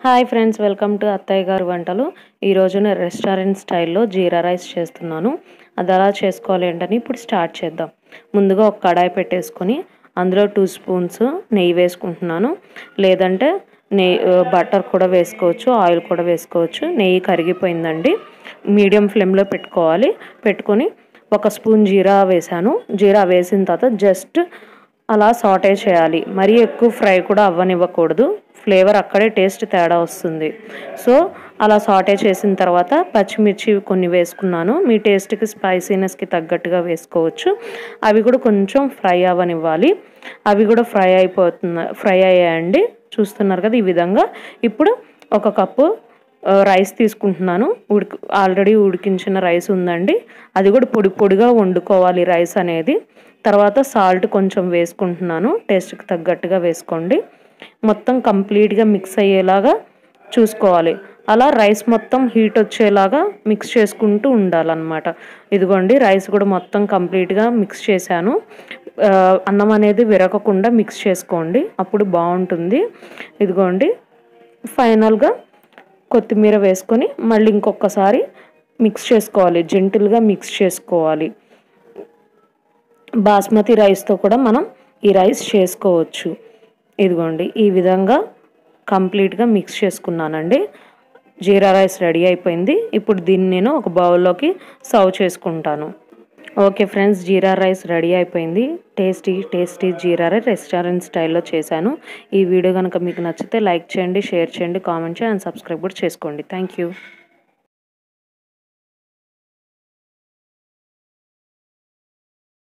hi friends welcome to అత్తయ్య గారు వంటలు ఈరోజు నేను రెస్టారెంట్ స్టైల్లో జీరా రైస్ చేస్తున్నాను అది ఎలా చేసుకోవాలి ఏంటని ఇప్పుడు స్టార్ట్ చేద్దాం ముందుగా ఒక కడాయి పెట్టేసుకొని అందులో టూ స్పూన్స్ నెయ్యి వేసుకుంటున్నాను లేదంటే నెయ్యి బటర్ కూడా వేసుకోవచ్చు ఆయిల్ కూడా వేసుకోవచ్చు నెయ్యి కరిగిపోయిందండి మీడియం ఫ్లేమ్లో పెట్టుకోవాలి పెట్టుకొని ఒక స్పూన్ జీరా వేసాను జీరా వేసిన తర్వాత జస్ట్ అలా సాటే చేయాలి మరీ ఎక్కువ ఫ్రై కూడా అవ్వనివ్వకూడదు ఫ్లేవర్ అక్కడే టేస్ట్ తేడా వస్తుంది సో అలా సాటే చేసిన తర్వాత పచ్చిమిర్చి కొన్ని వేసుకున్నాను మీ టేస్ట్కి స్పైసీనెస్కి తగ్గట్టుగా వేసుకోవచ్చు అవి కూడా కొంచెం ఫ్రై అవ్వనివ్వాలి అవి కూడా ఫ్రై అయిపోతున్నా ఫ్రై అయ్యాయండి చూస్తున్నారు కదా ఈ విధంగా ఇప్పుడు ఒక కప్పు రైస్ తీసుకుంటున్నాను ఉడికి ఆల్రెడీ ఉడికించిన రైస్ ఉందండి అది కూడా పొడి పొడిగా వండుకోవాలి రైస్ అనేది తర్వాత సాల్ట్ కొంచెం వేసుకుంటున్నాను టేస్ట్కి తగ్గట్టుగా వేసుకోండి మొత్తం కంప్లీట్గా మిక్స్ అయ్యేలాగా చూసుకోవాలి అలా రైస్ మొత్తం హీట్ వచ్చేలాగా మిక్స్ చేసుకుంటూ ఉండాలన్నమాట ఇదిగోండి రైస్ కూడా మొత్తం కంప్లీట్గా మిక్స్ చేశాను అన్నం అనేది విరగకుండా మిక్స్ చేసుకోండి అప్పుడు బాగుంటుంది ఇదిగోండి ఫైనల్గా కొత్తిమీర వేసుకొని మళ్ళీ ఇంకొకసారి మిక్స్ చేసుకోవాలి జెంటిల్గా మిక్స్ చేసుకోవాలి బాస్మతి రైస్తో కూడా మనం ఈ రైస్ చేసుకోవచ్చు ఇదిగోండి ఈ విధంగా కంప్లీట్గా మిక్స్ చేసుకున్నానండి జీరా రైస్ రెడీ అయిపోయింది ఇప్పుడు దీన్ని నేను ఒక బౌల్లోకి సర్వ్ చేసుకుంటాను okay friends jeera rice ready అయిపోయింది tasty tasty jeera rice restaurant స్టైల్లో చేశాను ఈ వీడియో కనుక మీకు నచ్చితే లైక్ చేయండి షేర్ చేయండి కామెంట్ చేయండి అండ్ సబ్స్క్రైబ్ కూడా చేసుకోండి థ్యాంక్ యూ